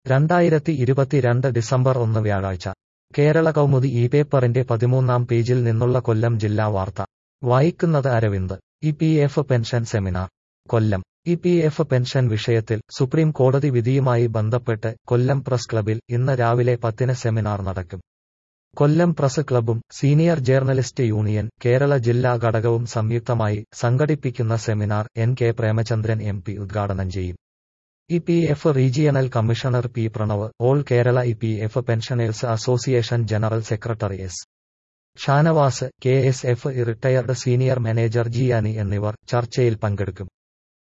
രണ്ടായിരത്തി ഇരുപത്തിരണ്ട് ഡിസംബർ ഒന്ന് വ്യാഴാഴ്ച കേരള കൗമുദി ഈ പേപ്പറിന്റെ പതിമൂന്നാം പേജിൽ നിന്നുള്ള കൊല്ലം ജില്ലാ വാർത്ത വായിക്കുന്നത് Aravind E P F pension seminar Kollam E P F pension വിഷയത്തിൽ സുപ്രീം കോടതി വിധിയുമായി ബന്ധപ്പെട്ട് കൊല്ലം പ്രസ് ക്ലബിൽ ഇന്ന് രാവിലെ പത്തിന് സെമിനാർ നടക്കും കൊല്ലം പ്രസ് ക്ലബും സീനിയർ ജേർണലിസ്റ്റ് യൂണിയൻ കേരള ജില്ലാ ഘടകവും സംയുക്തമായി സംഘടിപ്പിക്കുന്ന seminar N K Premachandran M P ഉദ്ഘാടനം ചെയ്യും E P F regional commissioner P Pranav all Kerala E P F pensioners association general secretary S Shanavas K S F retired senior manager Jiyani എന്നിവർ ചർച്ചയിൽ പങ്കെടുക്കും